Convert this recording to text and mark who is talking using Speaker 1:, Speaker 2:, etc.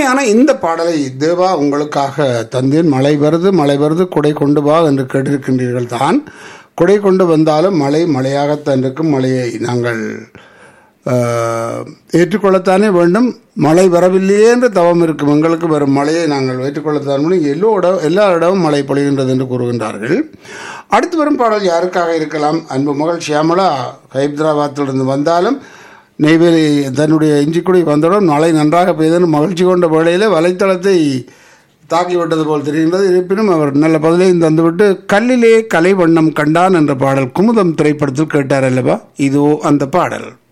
Speaker 1: அருமையான இந்த பாடலை தேவா உங்களுக்காக தந்தேன் மழை வருது மழை வருது குடை கொண்டு வா என்று கேட்டிருக்கின்றீர்கள் தான் குடை கொண்டு வந்தாலும் மழை மழையாகத்தான் இருக்கும் மழையை நாங்கள் ஆஹ், ஏற்றுக்கொள்ளத்தானே வேண்டும் மழை வரவில்லையே என்று தவம் இருக்கும் எங்களுக்கு வரும் மழையை நாங்கள் ஏற்றுக்கொள்ளத்தான் முடியும் எல்லோ இடம் எல்லா இடமும் மழை பொழிகின்றது என்று கூறுகின்றார்கள் அடுத்து வரும் பாடல் யாருக்காக இருக்கலாம் அன்பு மகள் ஷியாமலா ஹைதராபாத்திலிருந்து வந்தாலும் நெய்வேலி தன்னுடைய இஞ்சிக்குடி வந்தவுடன் மழை நன்றாக பெய்தன்னு மகிழ்ச்சி கொண்ட வேளையில் வலைத்தளத்தை தாக்கிவிட்டது போல் தெரிகின்றது இருப்பினும் அவர் நல்ல பதிலையும் தந்துவிட்டு கல்லிலே கலை வண்ணம் கண்டான் என்ற பாடல் குமுதம் திரைப்படத்தில் கேட்டார் அல்லவா இதோ அந்த பாடல்